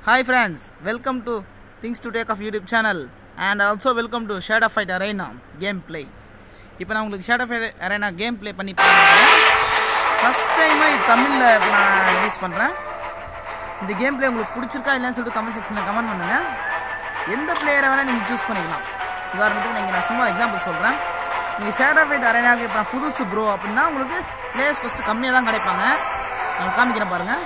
Hi friends, welcome to Things to Take Off YouTube channel and also welcome to Shadow Fight Arena gameplay. இப்போ நான் உங்களுக்கு shadow fight arena game play பண்ணி first டைமாக இது தமிழில் இப்போ நான் ரிலீஸ் பண்ணுறேன் இந்த கேம் ப்ளே உங்களுக்கு பிடிச்சிருக்கா இல்லைன்னு சொல்லிட்டு கமெண்ட் செக்ஷனில் கமெண்ட் பண்ணுங்கள் எந்த பிளேயரை வேணால் நீங்கள் சூஸ் பண்ணிக்கலாம் உதாரணத்துக்கு நீங்கள் நான் சும்மா எக்ஸாம்பிள் சொல்கிறேன் நீங்கள் ஷேடோ ஃபைட் அரேனாவுக்கு இப்போ நான் புதுசு ப்ரோ அப்படின்னா உங்களுக்கு பிளேயர்ஸ் ஃபஸ்ட்டு கம்மியாக தான் கிடைப்பாங்க நான் காமிக்கிறேன் பாருங்கள்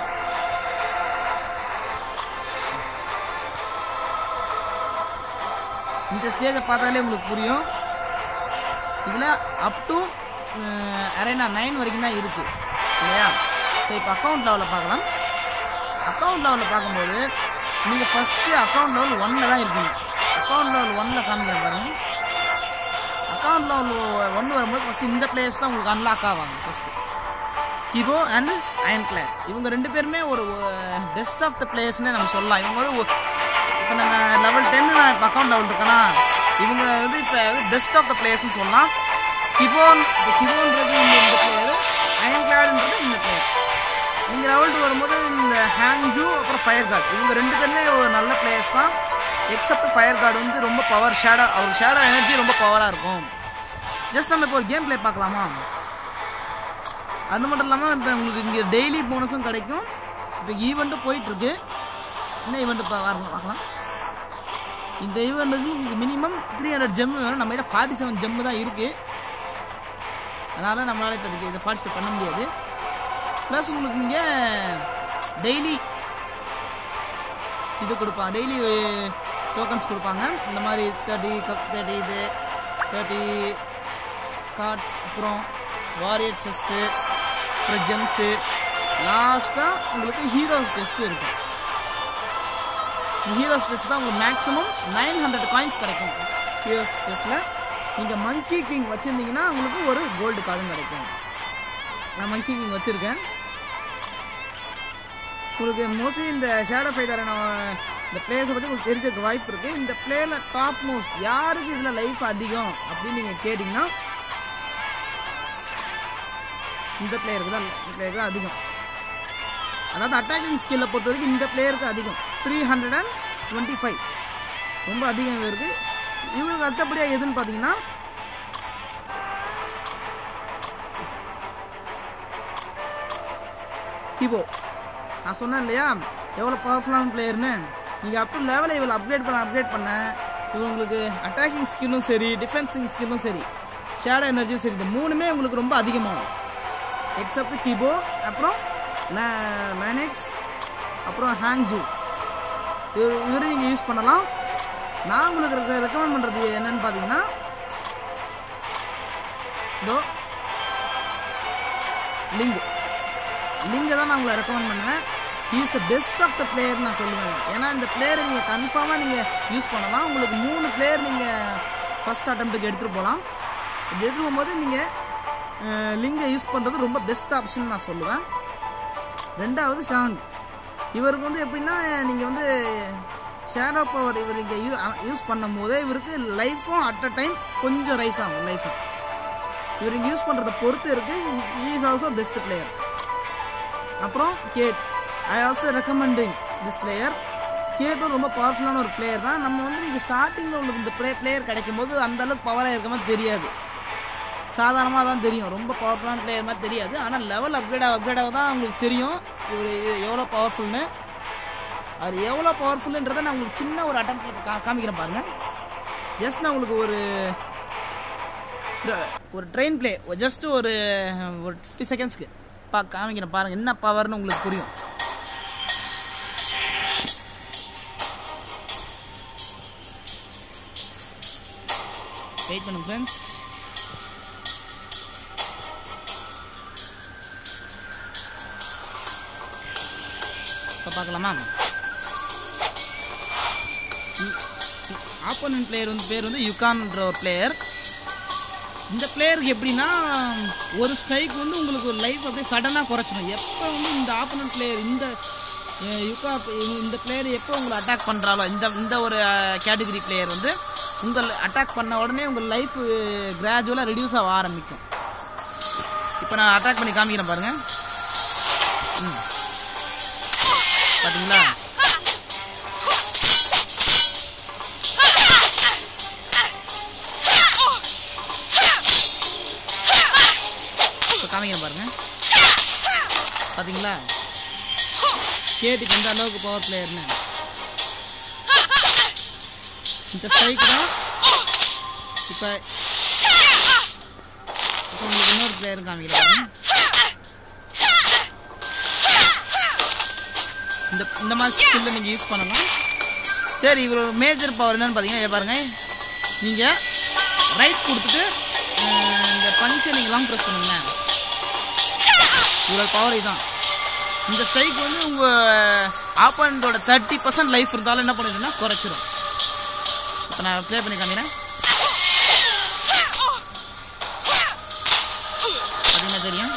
இந்த ஸ்டேஜை பார்த்தாலே உங்களுக்கு புரியும் இதில் அப் டு அரேனா நைன் வரைக்கும் தான் இருக்குது இல்லையா சரி இப்போ அக்கௌண்ட் லெவலில் பார்க்கலாம் அக்கௌண்ட் லெவலில் பார்க்கும்போது நீங்கள் ஃபஸ்ட்டு அக்கௌண்ட் லெவல் ஒன்னில் தான் இருக்கீங்க அக்கௌண்ட் லெவல் ஒன்னில் காமிக்கிறேன் பாருங்க அக்கௌண்ட் லெவல் ஒன்று வரும்போது ஃபஸ்ட்டு இந்த பிளேயர்ஸ் தான் உங்களுக்கு அன்லாக் ஆவாங்க ஃபஸ்ட்டு கிகோ அண்ட் அயன் கிளார் இவங்க ரெண்டு பேருமே ஒரு பெஸ்ட் ஆஃப் த பிளேயர்ஸ்னே நம்ம சொல்லலாம் இவங்க ஒரு இப்போ நம்ம லெவல் டென்னு நான் இப்போ அக்கௌண்ட் லெவல் இருக்கேன்னா இவங்க வந்து இப்போ பெஸ்ட் ஆஃப் த பிளேயர்ஸ்னு சொல்லலாம் கிபோன் இப்போ கிபோன்றது இந்த இந்த பிளேயர் அயன் கிளாடுன்றது இந்த பிளேயர் நீங்கள் லெவல் டூ வரும்போது இந்த ஹேங்ஜூ அப்புறம் ஃபயர் கார்டு இவங்க ரெண்டு பேருமே ஒரு நல்ல பிளேயர்ஸ் தான் எக்ஸப்ட் ஃபயர் கார்டு வந்து ரொம்ப பவர் ஷேடோ அவர் ஷேடோ எனர்ஜி ரொம்ப பவராக இருக்கும் ஜஸ்ட் நம்ம இப்போ ஒரு கேம் ப்ளே பார்க்கலாமா அது மட்டும் இல்லாமல் இப்போ உங்களுக்கு இங்கே டெய்லி போனஸும் கிடைக்கும் இப்போ ஈவெண்ட்டும் போயிட்டுருக்கு என்ன ஈவெண்ட் பார்க்கலாம் இந்த ஈவெண்ட்டுக்கு உங்களுக்கு மினிமம் த்ரீ ஹண்ட்ரட் ஜெம்மு வேணும் நம்ம கிட்ட ஃபார்ட்டி செவன் ஜெம்மு தான் இருக்குது அதனால் நம்மளால் இப்போ இதுக்கு இதை பார்ட்டிசிபேட் பண்ண முடியாது ப்ளஸ் உங்களுக்கு இங்கே டெய்லி இது கொடுப்பாங்க டெய்லி டோக்கன்ஸ் கொடுப்பாங்க இந்த மாதிரி தேர்ட்டி கப் தேர்ட்டி இது தேர்ட்டி கார்ட்ஸ் அப்புறம் வாரியர் செஸ்ட்டு அப்புறம் ஜெம்ஸு லாஸ்ட்டாக உங்களுக்கு ஹீரோஸ் டெஸ்ட்டு இருக்கும் ஹீரோஸ் டெஸ்ட் தான் உங்களுக்கு மேக்ஸிமம் நைன் ஹண்ட்ரட் காயின்ஸ் கிடைக்கும் ஹீரோஸ் டெஸ்ட்டில் நீங்கள் மங்கி கிங் வச்சுருந்தீங்கன்னா உங்களுக்கு ஒரு கோல்டு கார்டும் கிடைக்கும் நான் மங்கி கிங் வச்சுருக்கேன் உங்களுக்கு மோஸ்ட்லி இந்த ஷேடோ ஃபைட்டர் இந்த பிளேயர்ஸை பற்றி உங்களுக்கு தெரிஞ்சிருக்க வாய்ப்பு இருக்குது இந்த பிளேயரில் டாப் மோஸ்ட் யாருக்கு இதில் லைஃப் அதிகம் அப்படின்னு நீங்கள் கேட்டிங்கன்னா இந்த பிளேயருக்கு தான் இந்த பிளேயருக்கு தான் அதிகம் அதாவது அட்டாக்கிங் ஸ்கில்லை பொறுத்த வரைக்கும் இந்த பிளேயருக்கு அதிகம் three hundred and twenty five ரொம்ப அதிகம் இவருக்கு இவருக்கு அடுத்தபடியாக எதுன்னு பார்த்தீங்கன்னா கிபோ நான் சொன்னேன் இல்லையா எவ்வளோ பவர்ஃபுல்லான பிளேயர்னு நீங்கள் அப் டு லெவலை இவ்வளோ அப்கிரேட் பண்ண அப்கிரேட் பண்ண இது உங்களுக்கு அட்டாக்கிங் ஸ்கில்லும் சரி டிஃபென்சிங் ஸ்கில்லும் சரி ஷேடோ எனர்ஜியும் சரி இந்த மூணுமே உங்களுக்கு ரொம்ப அதிகமாகும் எக்ஸப்ட் கிபோ அப்புறம் மேனெக்ஸ் அப்புறம் ஹேங்ஜூ இவர் இவரும் நீங்கள் யூஸ் பண்ணலாம் நான் உங்களுக்கு ரெக்கமெண்ட் பண்ணுறது என்னன்னு பார்த்தீங்கன்னா இதோ லிங்க் லிங்கை தான் நான் உங்களை ரெக்கமெண்ட் பண்ணுவேன் is the best of the player நான் சொல்லுவேன் ஏன்னா இந்த பிளேயரை நீங்கள் கன்ஃபார்மாக நீங்கள் யூஸ் பண்ணலாம் உங்களுக்கு மூணு பிளேயர் நீங்கள் ஃபஸ்ட் அட்டம்ப்ட்டுக்கு எடுத்துகிட்டு போகலாம் இது எடுத்துகிட்டு போகும்போது நீங்கள் லிங்கை யூஸ் பண்ணுறது ரொம்ப பெஸ்ட் ஆப்ஷன் நான் சொல்லுவேன் ரெண்டாவது ஷாங் இவருக்கு வந்து எப்படின்னா நீங்கள் வந்து ஷேடோ பவர் இவர் இங்கே யூ யூஸ் பண்ணும் போதே இவருக்கு லைஃப்பும் அட் அ டைம் கொஞ்சம் ரைஸ் ஆகும் லைஃப்பும் இவர் இங்கே யூஸ் பண்ணுறத பொறுத்து இருக்குது இஸ் ஆல்சோ பெஸ்ட் பிளேயர் அப்புறம் Kate I also recommending this player கேட்டும் ரொம்ப பவர்ஃபுல்லான ஒரு பிளேயர் தான் நம்ம வந்து நீங்கள் ஸ்டார்டிங்கில் உங்களுக்கு இந்த ப்ளே பிளேயர் கிடைக்கும் போது அந்தளவுக்கு பவராக இருக்க மாதிரி தெரியாது சாதாரணமாக தான் தெரியும் ரொம்ப பவர்ஃபுல்லான பிளேயர் மாதிரி தெரியாது ஆனால் லெவல் அப்கிரேட் அப்கிரேடாக தான் உங்களுக்கு தெரியும் இவர் எவ்வளோ பவர்ஃபுல்னு அது எவ்வளோ பவர்ஃபுல்ன்றதை நான் உங்களுக்கு சின்ன ஒரு அட்டம் கா காமிக்கிறேன் பாருங்கள் ஜஸ்ட் நான் உங்களுக்கு ஒரு ஒரு ட்ரெயின் பிளே ஜஸ்ட் ஒரு ஒரு ஃபிஃப்டி செகண்ட்ஸ்க்கு பா காமிக்கிறேன் பாருங்கள் என்ன பவர்னு உங்களுக்கு புரியும் வெயிட் பண்ணுங்க ஃப்ரெண்ட்ஸ் இப்போ பார்க்கலாமா ஆப்போனன்ட் பிளேயர் வந்து பேர் வந்து யுகான்ற ஒரு பிளேயர் இந்த பிளேயருக்கு எப்படின்னா ஒரு ஸ்ட்ரைக் வந்து உங்களுக்கு ஒரு லைஃப் அப்படியே சடனாக குறைச்சிடும் எப்போ வந்து இந்த ஆப்போனன்ட் பிளேயர் இந்த யுகா இந்த பிளேயர் எப்போ உங்களை அட்டாக் பண்ணுறாலோ இந்த இந்த ஒரு கேட்டகரி பிளேயர் வந்து உங்கள் அட்டாக் பண்ண உடனே உங்கள் லைஃப் கிராஜுவலாக ரெடியூஸ் ஆக ஆரம்பிக்கும் இப்போ நான் அட்டாக் பண்ணி காமிக்கிறேன் பாருங்கள் ம் பார்த்தீங்களா கேட்டுக்கு எந்த அளவுக்கு பவர் பிளேயர்னு இந்த ஸ்ட்ரைக் தான் இப்போ இப்போ உங்களுக்கு இன்னொரு பிளேயர் காமிக்கிறாங்க இந்த இந்த மாதிரி ஸ்கில்லை நீங்கள் யூஸ் பண்ணலாம் சரி இவர் மேஜர் பவர் என்னன்னு பார்த்தீங்கன்னா இங்க பாருங்க நீங்கள் ரைட் கொடுத்துட்டு அஹ், இந்த பஞ்சை நீங்கள் லாங் ப்ரெஸ் பண்ணுங்களேன் இவரோட பவர் இதுதான் இந்த ஸ்ட்ரைக் வந்து உங்கள் ஆப்பனண்டோட தேர்ட்டி பர்சன்ட் லைஃப் இருந்தாலும் என்ன பண்ணிடுன்னா குறைச்சிரும் இப்போ நான் ப்ளே பண்ணி காமிக்கிறேன் பார்த்தீங்கன்னா தெரியும்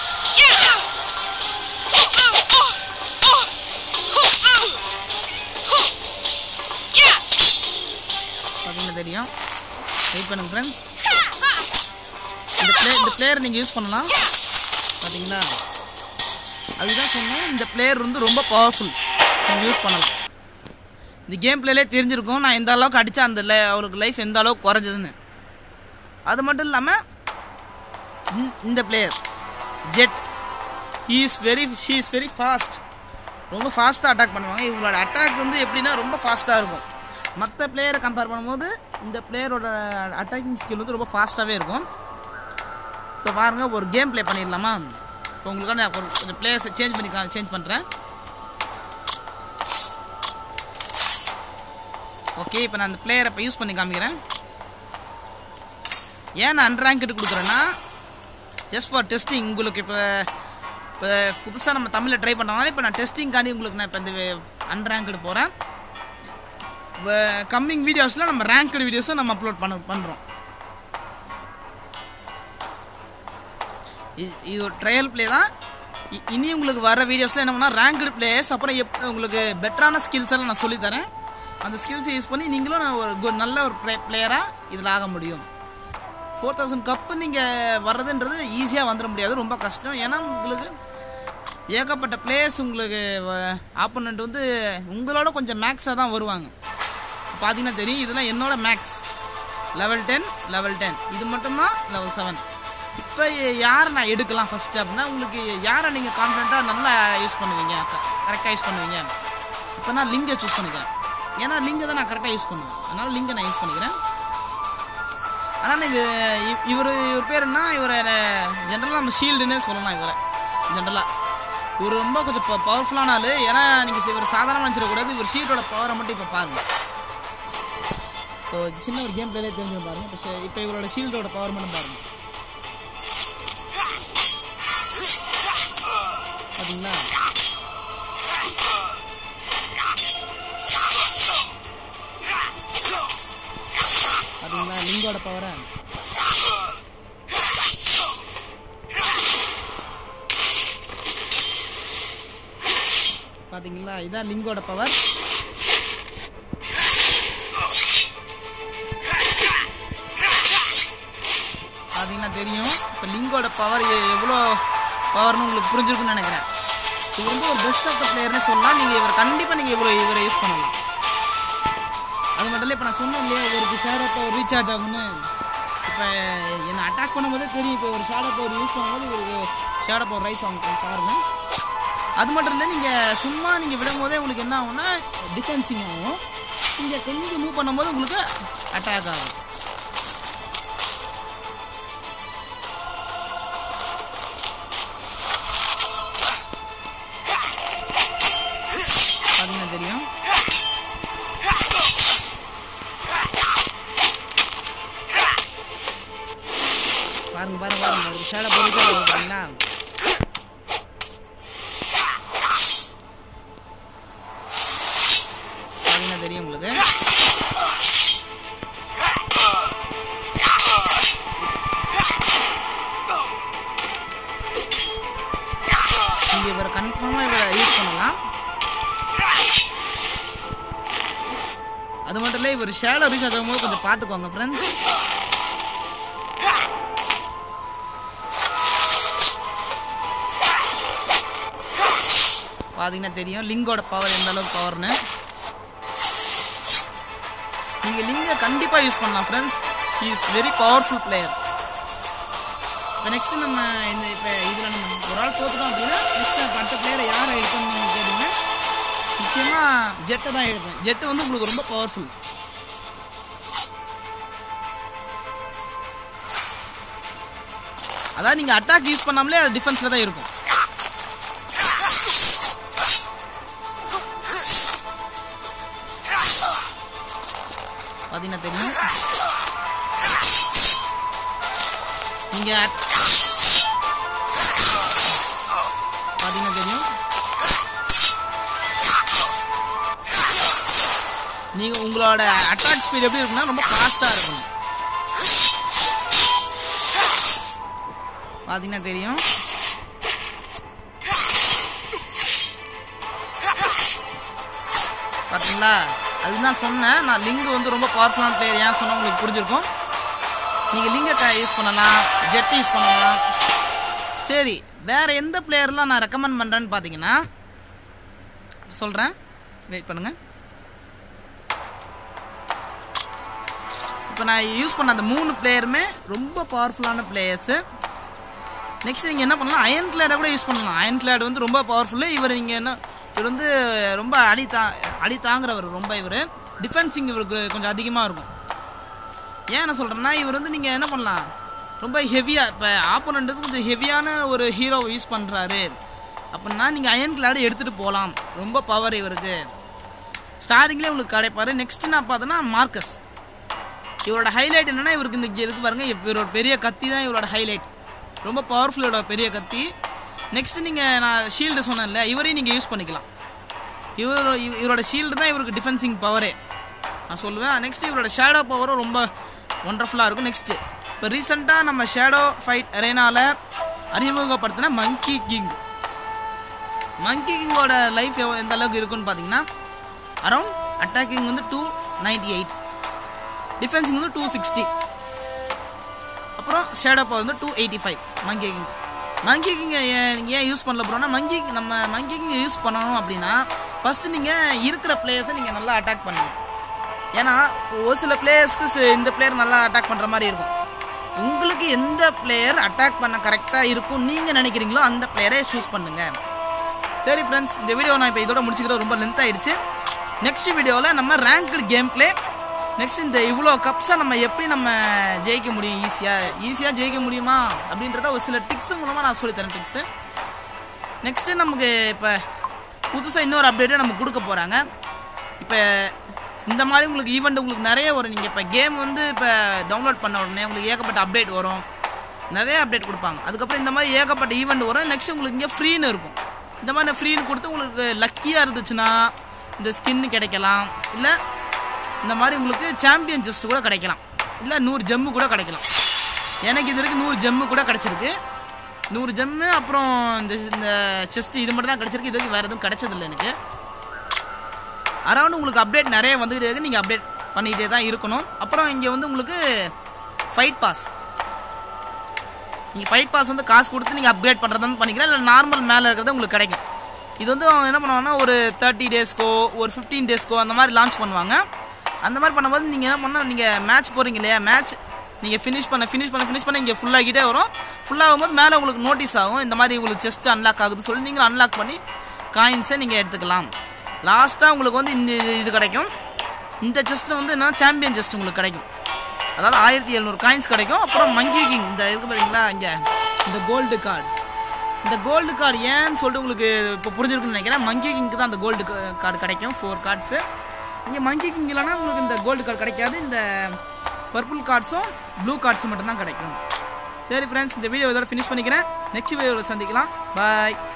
பார்த்தீங்கன்னா தெரியும் வெயிட் பண்ணுங்க ஃப்ரெண்ட்ஸ் இந்த பிளே இந்த பிளேயர் நீங்கள் யூஸ் பண்ணலாம் பார்த்தீங்களா அதுதான் சொன்னேன் இந்த பிளேயர் வந்து ரொம்ப பவர்ஃபுல் நீங்கள் யூஸ் பண்ணலாம் இந்த கேம் பிளேலே தெரிஞ்சிருக்கும் நான் எந்த அளவுக்கு அடித்தா அந்த லை அவருக்கு லைஃப் எந்த அளவுக்கு குறைஞ்சதுன்னு அது மட்டும் இல்லாமல் இந்த player Jet is very she is very fast ரொம்ப ஃபாஸ்ட்டாக அட்டாக் பண்ணுவாங்க இவங்களோட அட்டாக் வந்து எப்படின்னா ரொம்ப ஃபாஸ்ட்டாக இருக்கும் மற்ற பிளேயரை கம்பேர் பண்ணும்போது இந்த பிளேயரோட அட்டாக்கிங் ஸ்கில் வந்து ரொம்ப ஃபாஸ்ட்டாகவே இருக்கும் இப்போ பாருங்க ஒரு கேம் ப்ளே பண்ணிடலாமா இப்போ உங்களுக்காக நான் ஒரு கொஞ்சம் பிளேயர்ஸை சேஞ்ச் பண்ணி சேஞ்ச் பண்ணுறேன் ஓகே இப்போ நான் அந்த பிளேயரை இப்போ யூஸ் பண்ணி காமிக்கிறேன் ஏன் நான் அன்ரேங்கட் கொடுக்குறேன்னா ஜஸ்ட் ஃபார் டெஸ்டிங் உங்களுக்கு இப்போ இப்போ புதுசாக நம்ம தமிழில் ட்ரை பண்ணுறதுனால இப்போ நான் டெஸ்டிங்காண்டி உங்களுக்கு நான் இப்போ இந்த அன்ரேங்கடு போகிறேன் கம்மிங் வீடியோஸில் நம்ம ரேங்க்டு வீடியோஸும் நம்ம அப்லோட் பண்ண பண்ணுறோம் இது இது ஒரு ட்ரையல் ப்ளே தான் இ- இனி உங்களுக்கு வர வீடியோஸில் என்ன பண்ணால் ரேங்க்டு பிளேயர்ஸ் அப்புறம் எப் உங்களுக்கு பெட்டரான ஸ்கில்ஸ் எல்லாம் நான் சொல்லித்தரேன் அந்த ஸ்கில்ஸை யூஸ் பண்ணி நீங்களும் நான் ஒரு good- நல்ல ஒரு ப்ளே பிளேயராக இதில் ஆக முடியும் ஃபோர் தௌசண்ட் கப்பு நீங்கள் வர்றதுன்றது ஈஸியாக வந்துட முடியாது ரொம்ப கஷ்டம் ஏன்னா உங்களுக்கு ஏகப்பட்ட பிளேயர்ஸ் உங்களுக்கு ஆப்போனண்ட் வந்து உங்களோட கொஞ்சம் மேக்ஸாக தான் வருவாங்க பார்த்தீங்கன்னா தெரியும் இதெல்லாம் என்னோட max level ten level ten இது மட்டும்தான் லெவல் செவன் இப்போ யாரை நான் எடுக்கலாம் ஃபஸ்ட்டு அப்படின்னா உங்களுக்கு யாரை நீங்கள் கான்ஃபிடண்ட்டாக நல்லா யூஸ் பண்ணுவீங்க கரெக்டாக யூஸ் பண்ணுவீங்க இப்போ நான் லிங்கை சூஸ் பண்ணிக்கிறேன் ஏன்னா லிங்கை தான் நான் கரெக்டாக யூஸ் பண்ணுவேன் அதனால் லிங்கை நான் யூஸ் பண்ணிக்கிறேன் ஆனால் இது இவர் இவர் பேர் என்ன இவரை ஜென்ரலாக நம்ம ஷீல்டுன்னே சொல்லலாம் இவரை ஜென்ரலாக இவர் ரொம்ப கொஞ்சம் பவர்ஃபுல்லான ஆள் ஏன்னா நீங்கள் இவர் சாதாரணமாக நினச்சிடக்கூடாது இவர் ஷீல்டோட பவரை மட்டும் இப்போ பாருங்க இப்போ சின்ன ஒரு கேம் பிளேலே தெரிஞ்சிடும் பாருங்க இப்போ ஷ- இப்போ இவரோட ஷீல்டோட பவர் மட்டும் பாருங்க பார்த்தீங்களா பார்த்தீங்களா லிங்கோட பவரை பார்த்தீங்களா இதான் லிங்கோட பவர் பார்த்தீங்கன்னா தெரியும் இப்போ லிங்கோட பவர் எவ்வளோ பவர்னு உங்களுக்கு புரிஞ்சிருக்குன்னு நினைக்கிறேன் இது வந்து ஒரு பெஸ்ட் ஆஃப் த பிளேயர்னு சொல்லலாம் நீங்கள் இவர் கண்டிப்பாக நீங்கள் இவ்வளோ இவரை யூஸ் பண்ணலாம் அது மட்டும் இல்லை இப்போ நான் சொன்னேன் இல்லையா இவருக்கு ஷேடோ பவர் ரீசார்ஜ் ஆகும்னு இப்போ என்னை அட்டாக் பண்ணும்போதே தெரியும் இப்போ ஒரு ஷேடோ பவர் யூஸ் பண்ணும்போது இவருக்கு ஷேடோ பவர் ரைஸ் ஆகும் பாருங்க அது மட்டும் இல்லை நீங்கள் சும்மா நீங்கள் விடும்போதே உங்களுக்கு என்ன ஆகும்னா டிஃபென்சிங் ஆகும் நீங்கள் கொஞ்சம் மூவ் பண்ணும்போது உங்களுக்கு அட்டாக் ஆகும் பார்த்தீங்கன்னா தெரியும் பாருங்க பாருங்க பாருங்க ஒரு ஷேடை போட்டு பார்த்தீங்களா பார்த்தீங்கன்னா தெரியும் உங்களுக்கு நீங்கள் இவரை கன்ஃபார்மாக இவரை யூஸ் பண்ணலாம் அது மட்டும் இல்லை இவர் ஷேடோ ரீசார்ஜ் ஆகும்போது கொஞ்சம் பார்த்துக்கோங்க ஃப்ரெண்ட்ஸ் பார்த்தீங்கன்னா தெரியும் லிங்கோட பவர் எந்த அளவுக்கு பவர்னு நீங்கள் லிங்கை கண்டிப்பாக யூஸ் பண்ணலாம் friends he is very powerful player இப்போ நெக்ஸ்ட் நம்ம இந்த இப்போ இதில் நம்ம ஒரு ஆள் தோத்துட்டோம் அப்படின்னா நெக்ஸ்ட் அடுத்த பிளேயரை யாரை எடுக்கணும்னு நீங்கள் கேட்டீங்க நிச்சயமாக ஜெட்டை தான் எடுப்பேன் ஜெட்டு வந்து உங்களுக்கு ரொம்ப பவர்ஃபுல் அதாவது நீங்கள் அட்டாக் யூஸ் பண்ணாமலே அது டிஃபென்ஸில் தான் இருக்கும் பார்த்தீங்கன்னா தெரியும் நீங்கள் பார்த்தீங்கன்னா தெரியும் நீங்கள் உங்களோட அட்டாக் ஸ்பீட் எப்படி இருக்குன்னா ரொம்ப ஃபாஸ்ட்டாக இருக்கணும் பார்த்தீங்கன்னா தெரியும் பார்த்தீங்களா அதுதான் சொன்னேன் நான் லிங்க் வந்து ரொம்ப பவர்ஃபுல்லான பிளேயர் ஏன் சொன்னால் உங்களுக்கு புரிஞ்சிருக்கும் நீங்கள் லிங்கை யூஸ் பண்ணலாம் ஜெட் யூஸ் பண்ணலாம் சரி வேற எந்த பிளேயர்லாம் நான் ரெக்கமெண்ட் பண்ணுறேன்னு பார்த்தீங்கன்னா சொல்கிறேன் வெயிட் பண்ணுங்கள் இப்போ நான் யூஸ் பண்ண அந்த மூணு பிளேயருமே ரொம்ப பவர்ஃபுல்லான பிளேயர்ஸு நெக்ஸ்ட் நீங்கள் என்ன பண்ணலாம் அயன் கிளாடை கூட யூஸ் பண்ணலாம் அயன் கிளாட் வந்து ரொம்ப பவர்ஃபுல்லு இவர் நீங்கள் என்ன இவர் வந்து ரொம்ப அடி தா அடி தாங்குறவர் ரொம்ப இவர் டிஃபென்சிங் இவருக்கு கொஞ்சம் அதிகமாக இருக்கும் ஏன் என்ன சொல்கிறேன்னா இவர் வந்து நீங்கள் என்ன பண்ணலாம் ரொம்ப ஹெவியாக இப்போ ஆப்போனண்ட் வந்து கொஞ்சம் ஹெவியான ஒரு ஹீரோவை யூஸ் பண்ணுறாரு அப்படின்னா நீங்கள் அயன் கிளாடு எடுத்துகிட்டு போகலாம் ரொம்ப பவர் இவருக்கு ஸ்டார்டிங்லேயே உங்களுக்கு கிடைப்பாரு நெக்ஸ்ட் நான் பார்த்தோன்னா மார்க்கஸ் இவரோட ஹைலைட் என்னன்னா இவருக்கு இந்த இருக்கு பாருங்க இவரோட பெரிய கத்தி தான் இவரோட ஹைலைட் ரொம்ப பவர்ஃபுல்லோட பெரிய கத்தி நெக்ஸ்ட் நீங்கள் நான் ஷீல்டு சொன்னேன்ல இவரையும் நீங்கள் யூஸ் பண்ணிக்கலாம் இவர் இவ- இவரோட ஷீல்டு தான் இவருக்கு டிஃபென்சிங் பவரே நான் சொல்லுவேன் நெக்ஸ்ட் இவரோட ஷேடோ பவரும் ரொம்ப ஒண்டர்ஃபுல்லாக இருக்கும் நெக்ஸ்ட் இப்போ ரீசெண்டாக நம்ம ஷேடோ ஃபைட் அரேனால அறிமுகப்படுத்தின மங்கி கிங் மங்கி கிங்கோட லைஃப் எந்த அளவுக்கு இருக்குன்னு பார்த்தீங்கன்னா அரௌண்ட் அட்டாக்கிங் வந்து டூ நைன்டி எயிட் டிஃபென்சிங் வந்து டூ சிக்ஸ்டி அப்புறம் ஷேடோ பவர் வந்து two eighty five monkey king monkey king ஏன் ஏன் யூஸ் பண்ணல ப்ரோனா மங்கி நம்ம மங்கி கிங் யூஸ் பண்ணணும் அப்படின்னா ஃபஸ்ட்டு நீங்கள் இருக்கிற பிளேயர்ஸை நீங்கள் நல்லா அட்டாக் பண்ணணும் ஏன்னா ஒரு சில பிளேயர்ஸ்க்கு இந்த பிளேயர் நல்லா அட்டாக் பண்ணுற மாதிரி இருக்கும் உங்களுக்கு எந்த பிளேயர் அட்டாக் பண்ண கரெக்டாக இருக்கும் நீங்கள் நினைக்கிறீங்களோ அந்த பிளேயரை சூஸ் பண்ணுங்கள் சரி ஃப்ரெண்ட்ஸ் இந்த வீடியோ நான் இப்போ இதோட முடிச்சுக்கிறேன் ரொம்ப லென்த் ஆயிடுச்சு நெக்ஸ்ட் வீடியோவில் நம்ம ரேங்க்டு கேம் ப்ளே நெக்ஸ்ட் இந்த இவ்வளோ கப்ஸை நம்ம எப்படி நம்ம ஜெயிக்க முடியும் ஈஸியாக ஈஸியாக ஜெயிக்க முடியுமா அப்படின்றத ஒரு சில டிக்ஸ் மூலமாக நான் சொல்லித்தரேன் டிக்ஸு நெக்ஸ்ட்டு நமக்கு இப்போ புதுசாக இன்னொரு அப்டேட்டை நம்ம கொடுக்க போகிறாங்க இப்போ இந்த மாதிரி உங்களுக்கு ஈவெண்ட் உங்களுக்கு நிறைய வரும் நீங்கள் இப்போ கேம் வந்து இப்போ டவுன்லோட் பண்ண உடனே உங்களுக்கு ஏகப்பட்ட அப்டேட் வரும் நிறைய அப்டேட் கொடுப்பாங்க அதுக்கப்புறம் இந்த மாதிரி ஏகப்பட்ட ஈவெண்ட் வரும் நெக்ஸ்ட் உங்களுக்கு இங்கே ஃப்ரீன்னு இருக்கும் இந்த மாதிரி ஃப்ரீன்னு கொடுத்து உங்களுக்கு லக்கியாக இருந்துச்சுன்னா இந்த ஸ்கின்னு கிடைக்கலாம் இல்லை இந்த மாதிரி உங்களுக்கு சாம்பியன் செஸ்ட் கூட கிடைக்கலாம் இல்லை நூறு ஜம்மு கூட கிடைக்கலாம் எனக்கு இது வரைக்கும் நூறு ஜம்மு கூட கிடச்சிருக்கு நூறு ஜம்மு அப்புறம் இந்த இந்த செஸ்ட் இது மட்டும் தான் கிடச்சிருக்கு இது வரைக்கும் வேறு எதுவும் கிடைச்சதில்லை எனக்கு அரௌண்ட் உங்களுக்கு அப்டேட் நிறைய வந்துகிட்டே இருக்கு நீங்கள் அப்டேட் பண்ணிக்கிட்டே தான் இருக்கணும் அப்புறம் இங்கே வந்து உங்களுக்கு ஃபைட் பாஸ் நீங்கள் ஃபைட் பாஸ் வந்து காசு கொடுத்து நீங்கள் அப்கிரேட் பண்ணுறதுன்னு பண்ணிக்கலாம் இல்லை நார்மல் மேலே இருக்கிறது உங்களுக்கு கிடைக்கும் இது வந்து அவன் என்ன பண்ணுவாங்கன்னா ஒரு தேர்ட்டி டேஸ்க்கோ ஒரு ஃபிஃப்டீன் டேஸ்க்கோ அந்த மாதிரி லான்ச் பண்ணுவாங்க அந்த மாதிரி பண்ணும்போது நீங்கள் என்ன பண்ணால் நீங்கள் மேட்ச் போகிறீங்க இல்லையா மேட்ச் நீங்கள் ஃபினிஷ் பண்ண ஃபினிஷ் பண்ண ஃபினிஷ் பண்ண இங்கே ஃபுல்லாகிட்டே வரும் ஃபுல்லாகும்போது மேலே உங்களுக்கு நோட்டீஸ் ஆகும் இந்த மாதிரி உங்களுக்கு செஸ்ட் அன்லாக் ஆகுதுன்னு சொல்லி நீங்கள் அன்லாக் பண்ணி காயின்ஸை நீங்கள் எடுத்துக்கலாம் லாஸ்ட்டாக உங்களுக்கு வந்து இந்த இது கிடைக்கும் இந்த செஸ்ட்டில் வந்து என்ன சாம்பியன் செஸ்ட் உங்களுக்கு கிடைக்கும் அதாவது ஆயிரத்தி எழுநூறு காயின்ஸ் கிடைக்கும் அப்புறம் மங்கி கிங் இந்த இருக்கு பார்த்தீங்களா இங்கே இந்த கோல்டு கார்டு இந்த கோல்டு கார்டு ஏன்னு சொல்லிட்டு உங்களுக்கு இப்போ புரிஞ்சிருக்குன்னு நினைக்கிறேன் மங்கி கிங்க்கு தான் அந்த கோல்டு கார்டு கிடைக்கும் ஃபோர் கார்ட்ஸு இங்கே மங்கி கிங் இல்லைன்னா உங்களுக்கு இந்த கோல்டு கார்டு கிடைக்காது இந்த பர்பிள் கார்ட்ஸும் ப்ளூ கார்ட்ஸும் மட்டும்தான் கிடைக்கும் சரி ஃப்ரெண்ட்ஸ் இந்த வீடியோ இதோட ஃபினிஷ் பண்ணிக்கிறேன் நெக்ஸ்ட் வீடியோவில் சந்திக்கலாம் பாய்